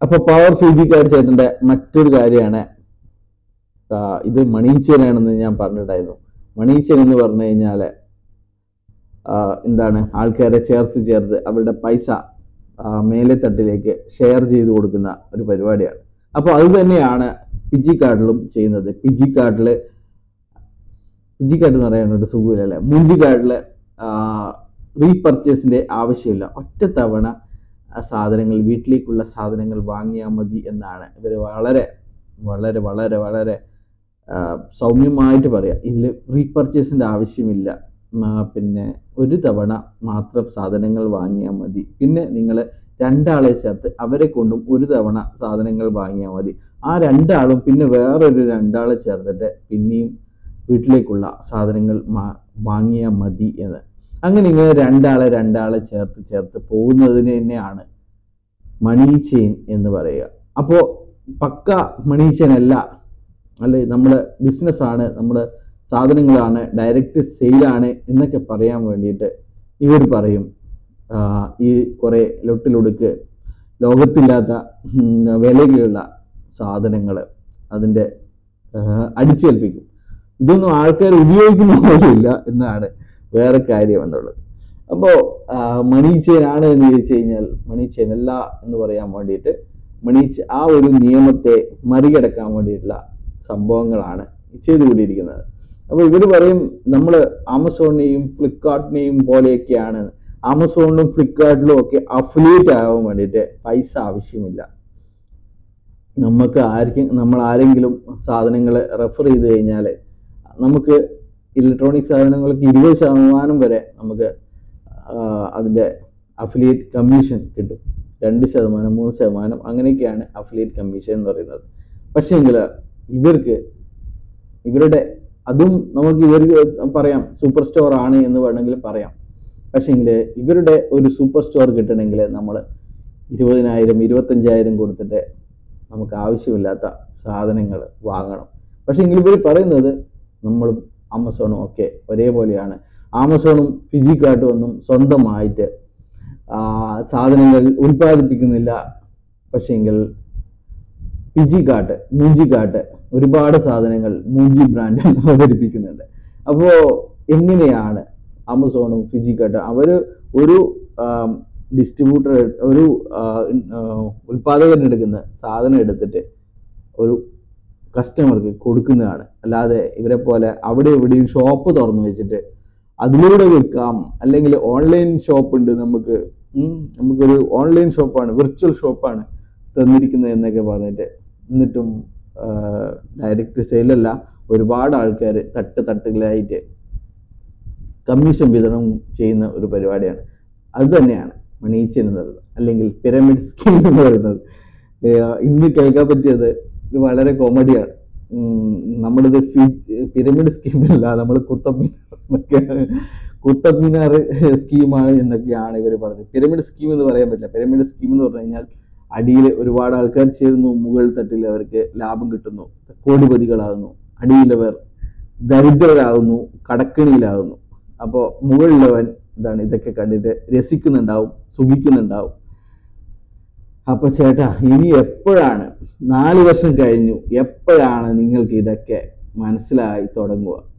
അപ്പൊ പവർ ഫിജിക്കാർ ചേട്ടന്റെ മറ്റൊരു കാര്യമാണ് ആ, ഇത് മണീച്ചനാണെന്ന് ഞാൻ പറഞ്ഞിട്ടായിരുന്നു മണീച്ചൻ എന്ന് പറഞ്ഞു കഴിഞ്ഞാല് ആ, എന്താണ് ആൾക്കാരെ ചേർത്ത് ചേർത്ത് അവരുടെ പൈസ ആ, മേലെ തട്ടിലേക്ക് ഷെയർ ചെയ്ത് കൊടുക്കുന്ന ഒരു പരിപാടിയാണ് അപ്പോൾ അത് തന്നെയാണ് പിജി കാർഡിലും ചെയ്യുന്നത് പിജി കാർഡിൽ പിജി കാർഡ് എന്ന് പറയാനൊരു സുഖമില്ലല്ലേ മുഞ്ചി കാർഡിൽ റീപർച്ചേസിന്റെ ആവശ്യമില്ല ഒറ്റ തവണ ആ സാധനങ്ങൾ വീട്ടിലേക്കുള്ള സാധനങ്ങൾ വാങ്ങിയാൽ മതി എന്നാണ് ഇവർ വളരെ വളരെ വളരെ വളരെ ആ, സൗമ്യമായിട്ട് പറയാം ഇതിൽ റീപർച്ചേസിൻ്റെ ആവശ്യമില്ല ആ, പിന്നെ ഒരു തവണ മാത്രം സാധനങ്ങൾ വാങ്ങിയാൽ മതി പിന്നെ നിങ്ങൾ രണ്ടാളെ ചേർത്ത് അവരെ കൊണ്ടും ഒരു തവണ സാധനങ്ങൾ വാങ്ങിയാൽ മതി ആ രണ്ടാളും പിന്നെ വേറൊരു രണ്ടാളെ ചേർത്തിട്ട് പിന്നെയും വീട്ടിലേക്കുള്ള സാധനങ്ങൾ മാ- വാങ്ങിയാൽ മതി എന്ന് അങ്ങനെ ഇങ്ങനെ രണ്ടാളെ രണ്ടാളെ ചേർത്ത് ചേർത്ത് പോകുന്നതിന് തന്നെയാണ് മണി ചെയിൻ എന്ന് പറയുക അപ്പോൾ പക്ക മണി ചെയിൻ അല്ല അല്ലെ നമ്മുടെ ബിസിനസ്സാണ് നമ്മുടെ സാധനങ്ങളാണ് ഡയറക്റ്റ് സെയിലാണ് എന്നൊക്കെ പറയാൻ വേണ്ടിയിട്ട് ഇവർ പറയും ആ, ഈ കുറേ ലൊട്ടിലൊടുക്ക് ലോകത്തില്ലാത്ത ഉം, വിലയുള്ള സാധനങ്ങൾ അതിൻ്റെ അടിച്ചേൽപ്പിക്കും ഇതൊന്നും ആൾക്കാർ ഉപയോഗിക്കുന്ന പോലുമില്ല എന്നാണ് വേറെ കാര്യം എന്നുള്ളത് അപ്പോൾ മണി ചെയിൻ ആണ് എന്ന് ചോദിച്ചു കഴിഞ്ഞാൽ മണി ചെയിൻ അല്ല എന്ന് പറയാൻ വേണ്ടിയിട്ട് മണി ചെ- ആ ഒരു നിയമത്തെ മറികടക്കാൻ വേണ്ടിയിട്ടുള്ള സംഭവങ്ങളാണ് ചെയ്തുകൊണ്ടിരിക്കുന്നത് അപ്പോൾ ഇവർ പറയും നമ്മൾ ആമസോണിനെയും ഫ്ലിപ്കാർട്ടിനെയും പോലെയൊക്കെയാണ് ആമസോണിലും ഫ്ലിപ്കാർട്ടിലും ഒക്കെ അഫിലിയേറ്റ് ആകാൻ വേണ്ടിയിട്ട് പൈസ ആവശ്യമില്ല നമുക്ക് ആർക്കും നമ്മൾ ആരെങ്കിലും സാധനങ്ങൾ റെഫർ ചെയ്ത് കഴിഞ്ഞാൽ നമുക്ക് ഇലക്ട്രോണിക് സാധനങ്ങൾക്ക് ഇരുപത് ശതമാനം വരെ നമുക്ക് ആ, അതിൻ്റെ അഫിലിയേറ്റ് കമ്മീഷൻ കിട്ടും രണ്ട് ശതമാനം മൂന്ന് ശതമാനം അങ്ങനെയൊക്കെയാണ് അഫിലിയേറ്റ് കമ്മീഷൻ എന്ന് പറയുന്നത് പക്ഷേങ്കിൽ ഇവർക്ക് ഇവരുടെ അതും നമുക്ക് ഇവർക്ക് പറയാം സൂപ്പർ സ്റ്റോർ ആണ് എന്ന് വേണമെങ്കിൽ പറയാം പക്ഷേങ്കിൽ ഇവരുടെ ഒരു സൂപ്പർ സ്റ്റോർ കിട്ടണമെങ്കിൽ നമ്മൾ ഇരുപതിനായിരം ഇരുപത്തഞ്ചായിരം കൊടുത്തിട്ട് നമുക്ക് ആവശ്യമില്ലാത്ത സാധനങ്ങൾ വാങ്ങണം പക്ഷേ എങ്കിൽ ഇവർ പറയുന്നത് നമ്മളും ആമസോണും ഒക്കെ ഒരേപോലെയാണ് ആമസോണും ഫിജിക്കാർട്ടും ഒന്നും സ്വന്തമായിട്ട് ആ, സാധനങ്ങൾ ഉൽപ്പാദിപ്പിക്കുന്നില്ല പക്ഷേങ്കിൽ ഫിജിക്കാർട്ട് മൂഞ്ചിക്കാർട്ട് ഒരുപാട് സാധനങ്ങൾ മൂഞ്ചി ബ്രാൻഡ് അവതരിപ്പിക്കുന്നുണ്ട് അപ്പോൾ എങ്ങനെയാണ് ആമസോണും ഫിജിക്കാർട്ട് അവർ ഒരു ഡിസ്ട്രിബ്യൂട്ടർ ഒരു ആ, ആ, ഉൽപ്പാദകൻ എടുക്കുന്ന സാധനം എടുത്തിട്ട് ഒരു കസ്റ്റമർക്ക് കൊടുക്കുന്നതാണ് അല്ലാതെ ഇവരെ പോലെ അവിടെ എവിടെയും ഷോപ്പ് തുറന്നു വെച്ചിട്ട് അതിലൂടെ വിൽക്കാം അല്ലെങ്കിൽ ഓൺലൈൻ ഷോപ്പ് ഉണ്ട് നമുക്ക് ഉം, നമുക്കൊരു ഓൺലൈൻ ഷോപ്പാണ് വിർച്വൽ ഷോപ്പാണ് തന്നിരിക്കുന്നത് എന്നൊക്കെ പറഞ്ഞിട്ട് എന്നിട്ടും ഡയറക്റ്റ് സെയിലല്ല ഒരുപാട് ആൾക്കാർ തട്ട് തട്ടുകളായിട്ട് കമ്മീഷൻ വിതരണം ചെയ്യുന്ന ഒരു പരിപാടിയാണ് അത് തന്നെയാണ് മണീച്ചൻ എന്ന് പറയുന്നത് അല്ലെങ്കിൽ പിരമിഡ് സ്കീം എന്ന് പറയുന്നത് ഏഹ് ഇന്ന് കേൾക്കാൻ പറ്റിയത് ഒരു വളരെ കോമഡിയാണ് നമ്മളിത് പിരമിഡ് സ്കീമല്ല നമ്മൾ കുത്തബ് എന്നൊക്കെയാണ് കുത്തബ് മിനാർ സ്കീമാണ് എന്നൊക്കെയാണ് ഇവർ പറഞ്ഞത് പിരമിഡ് സ്കീം എന്ന് പറയാൻ പറ്റില്ല പിരമിഡ് സ്കീം എന്ന് പറഞ്ഞു കഴിഞ്ഞാൽ അടിയിൽ ഒരുപാട് ആൾക്കാർ ചേരുന്നു മുകൾ തട്ടിൽ അവർക്ക് ലാഭം കിട്ടുന്നു കോടിപതികളാകുന്നു അടിയിലവർ ദരിദ്രരാകുന്നു കടക്കിണിയിലാകുന്നു അപ്പോൾ മുകളിലവൻ എന്താണ് ഇതൊക്കെ കണ്ടിട്ട് രസിക്കുന്നുണ്ടാവും സുഖിക്കുന്നുണ്ടാവും അപ്പൊ ചേട്ടാ ഇനി എപ്പോഴാണ് നാല് വർഷം കഴിഞ്ഞു എപ്പോഴാണ് നിങ്ങൾക്ക് ഇതൊക്കെ മനസ്സിലായി തുടങ്ങുക